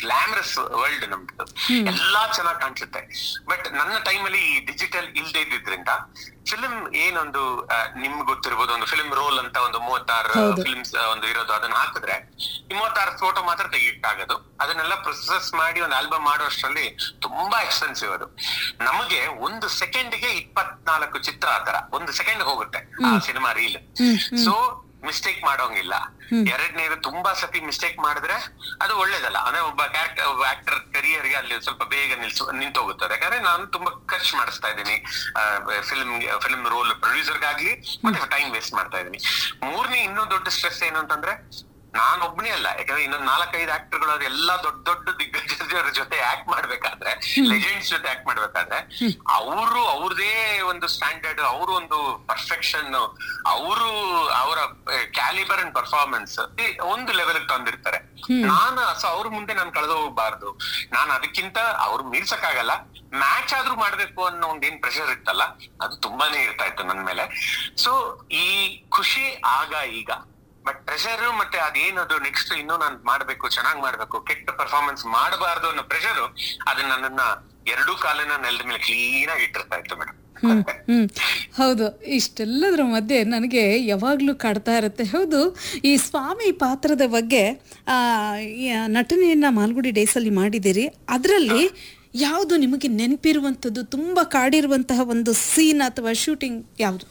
Glamorous world ನಮ್ದು ಎಲ್ಲಾ ಚೆನ್ನಾಗಿ ಕಾಣಿಸುತ್ತೆ ಬಟ್ ನನ್ನ ಟೈಮಲ್ಲಿ ಈ ಡಿಜಿಟಲ್ ಇಲ್ದೇ ಇದ್ದಿದ್ರಿಂದ ಫಿಲ್ಮ್ ಏನೊಂದು ಆ, ನಿಮ್ಗೆ ಗೊತ್ತಿರ್ಬೋದು ಒಂದು ಫಿಲ್ಮ್ ರೋಲ್ ಅಂತ ಒಂದು ಮೂವತ್ತಾರು ಹೌದು. ಫಿಲ್ಮ್ಸ್ ಒಂದು ಇರೋದು ಅದನ್ನ ಹಾಕಿದ್ರೆ ಈ ಮೂವತ್ತಾರು ಫೋಟೋ ಮಾತ್ರ ತೆಗಿಯಕ್ಕಾಗೋದು ಅದನ್ನೆಲ್ಲ ಪ್ರೊಸೆಸ್ ಮಾಡಿ ಒಂದು ಆಲ್ಬಮ್ ಮಾಡುವಷ್ಟರಲ್ಲಿ ತುಂಬಾ ಎಕ್ಸ್ಪೆನ್ಸಿವ್ ಅದು ನಮಗೆ ಒಂದು ಸೆಕೆಂಡ್ಗೆ ಇಪ್ಪತ್ನಾಲ್ಕು ಚಿತ್ರ ಆತರ ಒಂದು ಸೆಕೆಂಡ್ ಹೋಗುತ್ತೆ ಆ ಸಿನಿಮಾ ರೀಲ್ ಸೊ ಮಿಸ್ಟೇಕ್ ಮಾಡೋಂಗಿಲ್ಲ ಎರಡನೇದು ತುಂಬಾ ಸತಿ ಮಿಸ್ಟೇಕ್ ಮಾಡಿದ್ರೆ ಅದು ಒಳ್ಳೇದಲ್ಲ ಅಂದ್ರೆ ಒಬ್ಬ ಕ್ಯಾರೆಕ್ಟರ್ ಒಬ್ಬ ಆಕ್ಟರ್ ಕರಿಯರ್ ಗೆ ಅಲ್ಲಿ ಸ್ವಲ್ಪ ಬೇಗ ನಿಲ್ಸು ನಿಂತೋಗುತ್ತದೆ ಯಾಕಂದ್ರೆ ನಾನು ತುಂಬಾ ಖರ್ಚು ಮಾಡಿಸ್ತಾ ಇದ್ದೀನಿ ಫಿಲ್ಮ್ ಫಿಲ್ಮ್ ರೋಲ್ ಪ್ರೊಡ್ಯೂಸರ್ಗಾಗ್ಲಿ ಮತ್ತೆ ಟೈಮ್ ವೇಸ್ಟ್ ಮಾಡ್ತಾ ಇದ್ದೀನಿ ಮೂರನೇ ಇನ್ನೂ ದೊಡ್ಡ ಸ್ಟ್ರೆಸ್ ಏನು ಅಂತಂದ್ರೆ ನಾನೊಬ್ನೇ ಅಲ್ಲ ಯಾಕಂದ್ರೆ ಇನ್ನೊಂದು ನಾಲ್ಕೈದು ಆಕ್ಟರ್ಗಳು ಎಲ್ಲಾ ದೊಡ್ಡ ದೊಡ್ಡ ದಿಗ್ಗಜರ ಜೊತೆ ಆಕ್ಟ್ ಮಾಡ್ಬೇಕಾದ್ರೆ ಲೆಜೆಂಡ್ಸ್ ಜೊತೆ ಆಕ್ಟ್ ಮಾಡ್ಬೇಕಾದ್ರೆ ಅವರು ಅವ್ರದೇ ಒಂದು ಸ್ಟ್ಯಾಂಡರ್ಡ್ ಅವರು ಒಂದು ಪರ್ಫೆಕ್ಷನ್ ಅವರು ಅವರ ಕ್ಯಾಲಿಬರ್ ಅಂಡ್ ಪರ್ಫಾರ್ಮೆನ್ಸ್ ಒಂದು ಲೆವೆಲ್ ತಂದಿರ್ತಾರೆ ನಾನು ಸೊ ಅವ್ರ ಮುಂದೆ ನಾನು ಕಳೆದು ಹೋಗ್ಬಾರ್ದು ನಾನು ಅದಕ್ಕಿಂತ ಅವ್ರು ಮೀರ್ಸಕ್ಕಾಗಲ್ಲ ಮ್ಯಾಚ್ ಆದ್ರೂ ಮಾಡ್ಬೇಕು ಅನ್ನೋ ಒಂದ್ ಏನ್ ಪ್ರೆಷರ್ ಇತ್ತಲ್ಲ ಅದು ತುಂಬಾನೇ ಇರ್ತಾ ಇತ್ತು ನನ್ ಮೇಲೆ ಸೊ ಈ ಖುಷಿ ಆಗ ಈಗ ಬಟ್ ಪ್ರೆಷರ್ ಮತ್ತೆ ಅದೇನದು ನೆಕ್ಸ್ಟ್ ಇನ್ನೂ ನಾನು ಮಾಡ್ಬೇಕು ಚೆನ್ನಾಗ್ ಮಾಡ್ಬೇಕು ಕೆಟ್ಟ ಪರ್ಫಾರ್ಮೆನ್ಸ್ ಮಾಡಬಾರ್ದು ಅನ್ನೋ ಪ್ರೆಷರ್ ಅದು ನನ್ನನ್ನ ಎರಡೂ ಕಾಲನ ನೆಲದ ಮೇಲೆ ಕ್ಲೀನ್ ಆಗಿ ಇಟ್ಟಿರ್ತಾ ಇತ್ತು ಮೇಡಮ್ ಹ್ಮ್ ಹೌದು ಇಷ್ಟೆಲ್ಲದರ ಮಧ್ಯೆ ನನಗೆ ಯಾವಾಗಲೂ ಕಾಡ್ತಾ ಇರುತ್ತೆ ಹೌದು ಈ ಸ್ವಾಮಿ ಪಾತ್ರದ ಬಗ್ಗೆ ಆ, ಈ ನಟನೆಯನ್ನ ಮಾಲ್ಗುಡಿ ಡೇಸಲ್ಲಿ ಮಾಡಿದ್ದೀರಿ ಅದರಲ್ಲಿ ಯಾವುದು ನಿಮಗೆ ನೆನಪಿರುವಂಥದ್ದು ತುಂಬ ಕಾಡಿರುವಂತಹ ಒಂದು ಸೀನ್ ಅಥವಾ ಶೂಟಿಂಗ್ ಯಾವುದು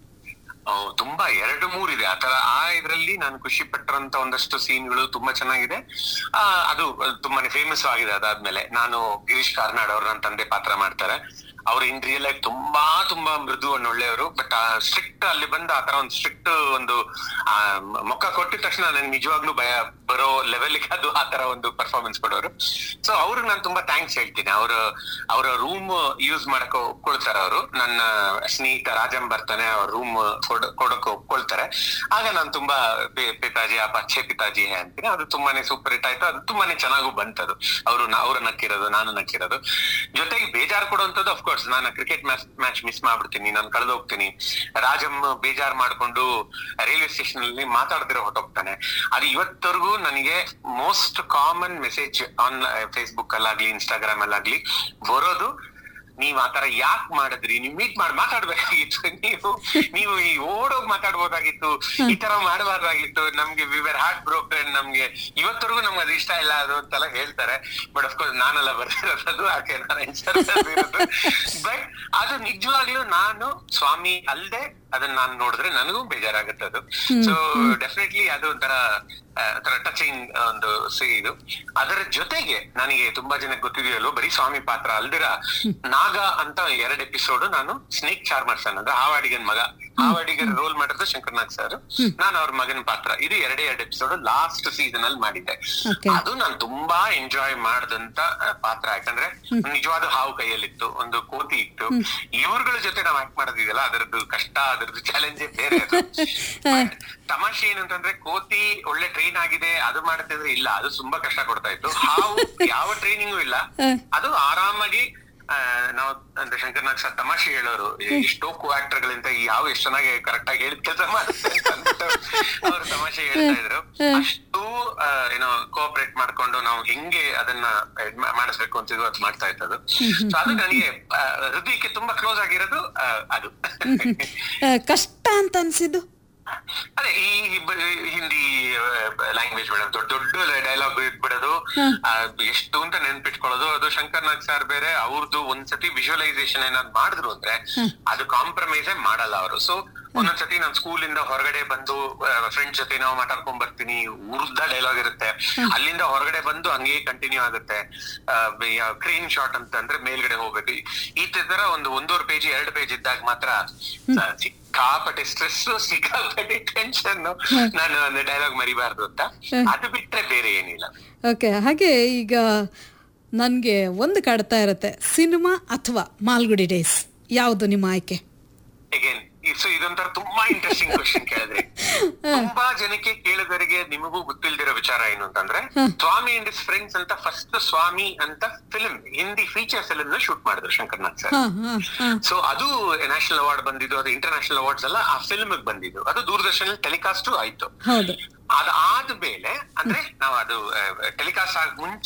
ಅವ್ ತುಂಬಾ ಎರಡು ಮೂರಿದೆ ಆತರ ಆ ಇದ್ರಲ್ಲಿ ನಾನು ಖುಷಿ ಪಟ್ಟಿರಂತ ಒಂದಷ್ಟು ಸೀನ್ಗಳು ತುಂಬಾ ಚೆನ್ನಾಗಿದೆ ಆ ಅದು ತುಂಬಾನೇ ಫೇಮಸ್ ಆಗಿದೆ ಅದಾದ್ಮೇಲೆ ನಾನು ಗಿರೀಶ್ ಕಾರ್ನಾಡ್ ಅವ್ರ ನನ್ನ ತಂದೆ ಪಾತ್ರ ಮಾಡ್ತಾರೆ ಅವ್ರು ಇನ್ ರಿಯಲ್ ಲೈಫ್ ತುಂಬಾ ತುಂಬಾ ಮೃದು and ಒಳ್ಳೆಯವರು ಬಟ್ ಸ್ಟ್ರಿಕ್ಟ್ ಅಲ್ಲಿ ಬಂದ ಆತರ ಒಂದು ಸ್ಟ್ರಿಕ್ಟ್ ಒಂದು ಆ, ಮ- ಮುಖ ಕೊಟ್ಟಿದ ತಕ್ಷಣ ನನ್ಗೆ ನಿಜವಾಗ್ಲೂ ಭಯ ಬರೋ ಲೆವೆಲ್ಗೆ ಅದು ಆತರ ಒಂದು ಪರ್ಫಾರ್ಮೆನ್ಸ್ ಕೊಡೋರು ಸೊ ಅವ್ರಿಗೆ ನಾನು ತುಂಬಾ ಥ್ಯಾಂಕ್ಸ್ ಹೇಳ್ತೀನಿ ಅವ್ರ ಅವರ ರೂಮ್ ಯೂಸ್ ಮಾಡಕ್ ಒಪ್ಕೊಳ್ತಾರೆ ಅವರು ನನ್ನ ಸ್ನೇಹಿತ ರಾಜಂ ಬರ್ತಾನೆ ಅವ್ರ ರೂಮ್ ಕೊಡಕ್ ಒಪ್ಕೊಳ್ತಾರೆ ಆಗ ನಾನು ತುಂಬಾ ಪಿ- ಪಿತಾಜಿ ಅಪ್ಪ ಅಚ್ಚೆ ಪಿತಾಜಿ ಹೇ ಅಂತೀನಿ ಅದು ತುಂಬಾನೇ ಸೂಪರ್ ಹಿಟ್ ಆಯ್ತು ಅದು ತುಂಬಾನೇ ಚೆನ್ನಾಗೂ ಬಂತದು ಅವರು ಅವ್ರು ನಕ್ಕಿರೋದು ನಾನು ನಕ್ಕಿರೋದು ಜೊತೆಗೆ ಬೇಜಾರ್ ಕೊಡುವಂತದ್ದು ಅಫ್ಕೋರ್ಸ್ ನಾನು ಕ್ರಿಕೆಟ್ ಮ್ಯಾಚ್ ಮ್ಯಾಚ್ ಮಿಸ್ ಮಾಡ್ಬಿಡ್ತೀನಿ ನಾನು ಕಳೆದು ಹೋಗ್ತೀನಿ ರಾಜಂ ಬೇಜಾರ್ ಮಾಡ್ಕೊಂಡು ರೈಲ್ವೆ ಸ್ಟೇಷನ್ ಅಲ್ಲಿ ಮಾತಾಡ್ದಿರೋ ಹೊಟ್ಟೋಗ್ತಾನೆ ಅದು ಇವತ್ತವರೆಗೂ ನನಗೆ most common message on Facebook ಅಲ್ಲಾಗ್ಲಿ ಇನ್ಸ್ಟಾಗ್ರಾಮ್ ಅಲ್ಲಾಗ್ಲಿ ಬರೋದು ನೀವ್ ಆತರ ಯಾಕ್ ಮಾಡಿದ್ರಿ ನೀವ್ ಮೀಟ್ ಮಾಡಿ ಮಾತಾಡ್ಬೇಕಾಗಿತ್ತು ನೀವು ನೀವು ಈ ಓಡೋಗ್ ಮಾತಾಡ್ಬೋದಾಗಿತ್ತು ಈ ತರ ಮಾಡಬಾರ್ದಾಗಿತ್ತು ನಮ್ಗೆ ವಿವರ್ ಹಾರ್ಟ್ ಬ್ರೋಕನ್ ನಮ್ಗೆ ಇವತ್ತರೆಗೂ ನಮ್ಗೆ ಅದು ಇಷ್ಟ ಇಲ್ಲ ಅದು ಅಂತೆಲ್ಲ ಹೇಳ್ತಾರೆ ಬಟ್ ಅಫ್ಕೋರ್ಸ್ ನಾನೆಲ್ಲ ಬರ್ತಿರೋದು ಯಾಕೆ ನಾನು ಬಟ್ ಅದು ನಿಜವಾಗ್ಲೂ ನಾನು ಸ್ವಾಮಿ ಅಲ್ದೆ ಅದನ್ನ ನಾನು ನೋಡಿದ್ರೆ ನನಗೂ ಬೇಜಾರಾಗುತ್ತೆ ಅದು ಸೊ ಡೆಫಿನೆಟ್ಲಿ ಅದು ಒಂಥರ ಆ, ಒಂಥರ ಟಚಿಂಗ್ ಒಂದು ಸಿ ಇದು ಅದರ ಜೊತೆಗೆ ನನಗೆ ತುಂಬಾ ಜನಕ್ಕೆ ಗೊತ್ತಿದೆಯಲ್ಲೋ ಬರೀ ಸ್ವಾಮಿ ಪಾತ್ರ ಅಲ್ದಿರ ನಾಗ ಅಂತ ಎರಡ್ ಎಪಿಸೋಡ್ ನಾನು ಸ್ನೇಕ್ ಚಾರ್ಮರ್ಸ್ ಅಂದ್ರೆ ಹಾವಾಡಿಗನ್ ಮಗ ಹಾವಾಡಿಗನ್ ರೋಲ್ ಮಾಡಿದ್ದು ಶಂಕರ್ನಾಗ್ ಸರ್ ನಾನು ಅವ್ರ ಮಗನ ಪಾತ್ರ ಇದು ಎರಡೇ ಎರಡು ಎಪಿಸೋಡ್ ಲಾಸ್ಟ್ ಸೀಸನ್ ಅಲ್ಲಿ ಮಾಡಿದ್ದೆ Okay. ಅದು ನಾನು ತುಂಬಾ ಎಂಜಾಯ್ ಮಾಡದಂತ ಆ, ಪಾತ್ರ ಯಾಕಂದ್ರೆ ನಿಜವಾದ ಹಾವು ಕೈಯಲ್ಲಿತ್ತು ಒಂದು ಕೋತಿ ಇತ್ತು ಇವ್ರಗಳ ಜೊತೆ ನಾವು ಆಕ್ಟ್ ಮಾಡೋದಿದೆಯಲ್ಲ ಅದರದ್ದು ಕಷ್ಟ ಅದರದ್ದು ಚಾಲೆಂಜೇ ಬೇರೆ ಅದು But ತಮಾಷೆ ಏನಂತಂದ್ರೆ ಕೋತಿ ಒಳ್ಳೆ ಟ್ರೈನ್ ಆಗಿದೆ ಅದು ಮಾಡುತ್ತಿದ್ರೆ ಇಲ್ಲ ಅದು ತುಂಬಾ ಕಷ್ಟ ಕೊಡ್ತಾ ಇತ್ತು ಹಾವು ಯಾವ ಟ್ರೈನಿಂಗು ಇಲ್ಲ ಅದು ಆರಾಮಾಗಿ ಆ, ನಾವು ಅಂದ್ರೆ ಶಂಕರ್ನಾಗ್ ಸರ್ ತಮಾಷೆ ಹೇಳೋರು ಎಷ್ಟೋ ಕೋ ಆಕ್ಟರ್ ಗಳಿಂದ ಈ ಯಾವ ಎಷ್ಟು ಚೆನ್ನಾಗಿ ಕರೆಕ್ಟ್ ಆಗಿ ಹೇಳಿದ ಕೆಲಸ ಮಾಡುತ್ತೆ ಅಂತ ಅಂದ್ಬಿಟ್ಟು ಅವ್ರು ತಮಾಷೆ ಹೇಳ್ತಾ ಇದ್ರು ಅಷ್ಟು ಆ, ಏನೋ ಕೋಆಪರೇಟ್ ಮಾಡ್ಕೊಂಡು ನಾವು ಹೆಂಗೆ ಅದನ್ನ ಇದ್ ಮಾ- ಮಾಡಿಸ್ಬೇಕು ಅಂತಿದ್ವು ಅದು ಮಾಡ್ತಾ ಇದ್ದದು ಸೊ ಅದು ನನಗೆ ಆ, ಹೃದಯಕ್ಕೆ ತುಂಬಾ ಕ್ಲೋಸ್ ಆಗಿರೋದು ಆ, ಅದು ಆ, ಕಷ್ಟ ಅಂತ ಅನ್ಸಿದ್ದು ಅದೇ ಈ ಬ- ಹಿಂದಿ ಲ್ಯಾಂಗ್ವೇಜ್ ಮೇಡಮ್ ದೊಡ್ಡ ದೊಡ್ಡ ಡೈಲಾಗ್ ಬಿಡೋದು ಆ, ಎಷ್ಟು ಅಂತ ನೆನ್ಪಿಟ್ಕೊಳ್ಳೋದು ಅದು ಶಂಕರ್ ನಾಗ್ ಸರ್ ಬೇರೆ ಅವ್ರದ್ದು ಒಂದ್ಸತಿ ವಿಜುವಲೈಸೇಷನ್ ಏನಾದ್ರು ಮಾಡಿದ್ರು ಅಂದ್ರೆ ಅದು ಕಾಂಪ್ರಮೈಸೇ ಮಾಡಲ್ಲ ಅವರು ಸೊ ಒಂದೊಂದ್ಸತಿ ನಾನು ಸ್ಕೂಲಿಂದ ಹೊರಗಡೆ ಬಂದು ಫ್ರೆಂಡ್ಸ್ ಜೊತೆ ನಾವು ಮಾತಾಡ್ಕೊಂಡ್ ಬರ್ತೀನಿ ಉರ್ದ ಡೈಲಾಗ್ ಇರುತ್ತೆ ಅಲ್ಲಿಂದ ಹೊರಗಡೆ ಬಂದು ಹಂಗೆ ಕಂಟಿನ್ಯೂ ಆಗುತ್ತೆ ಕ್ರೀನ್ ಶಾಟ್ ಅಂತ ಅಂದ್ರೆ ಮೇಲ್ಗಡೆ ಹೋಗ್ಬೇಕು ಈ- ಈ ತರ ಒಂದು ಒಂದೂವರೆ ಪೇಜ್ ಎರಡು ಪೇಜ್ ಇದ್ದಾಗ ಮಾತ್ರ ಆ, ಸಿಕ್ಕಾಪಟ್ಟೆ ಸ್ಟ್ರೆಸ್ ಸಿಕ್ಕಾಪಟ್ಟೆ ಟೆನ್ಷನ್ ನಾನು ಒಂದು ಡೈಲಾಗ್ ಮರಿಬಾರ್ದು ಅಂತ ಅದು ಬಿಟ್ರೆ ಬೇರೆ ಏನಿಲ್ಲ ಓಕೆ ಹಾಗೆ ಈಗ ನನಗೆ ಒಂದು ಕಾಡ್ತಾ ಇರುತ್ತೆ ಸಿನಿಮಾ ಅಥವಾ ಮಾಲ್ಗುಡಿ ಡೇಸ್ ಯಾವುದು ನಿಮ್ಮ ಆಯ್ಕೆ ಅಗೇನ್ ಸೊ ಇದೊಂಥರ ತುಂಬಾ ಇಂಟ್ರೆಸ್ಟಿಂಗ್ ಕ್ವಶನ್ ಕೇಳಿದ್ರಿ ತುಂಬಾ ಜನಕ್ಕೆ ಕೇಳಿದವರಿಗೆ ನಿಮಗೂ ಗೊತ್ತಿಲ್ದಿರೋ ವಿಚಾರ ಏನು ಅಂತಂದ್ರೆ ಸ್ವಾಮಿ ಅಂಡ್ ಇಸ್ ಫ್ರೆಂಡ್ಸ್ ಅಂತ ಫಸ್ಟ್ ಸ್ವಾಮಿ ಅಂತ film Hindi feature film shoot ಮಾಡಿದ್ರು ಶಂಕರ್ನಾಥ್ ಸರ್ ಹಾ ಹಾ ಹಾ ಸೊ ಅದು ನ್ಯಾಷನಲ್ ಅವಾರ್ಡ್ ಬಂದಿದ್ದು ಅದು ಇಂಟರ್ನ್ಯಾಷನಲ್ ಅವಾರ್ಡ್ಸ್ ಎಲ್ಲ ಆ ಫಿಲ್ಮ್ ಬಂದಿದ್ದು ಅದು ದೂರದರ್ಶನ ಟೆಲಿಕಾಸ್ಟ್ ಆಯ್ತು ಹೌದು ಅದಾದ್ಮೇಲೆ ಅಂದ್ರೆ ನಾವು ಅದು ಟೆಲಿಕಾಸ್ಟ್ ಆಗ ಮುಂಚೆ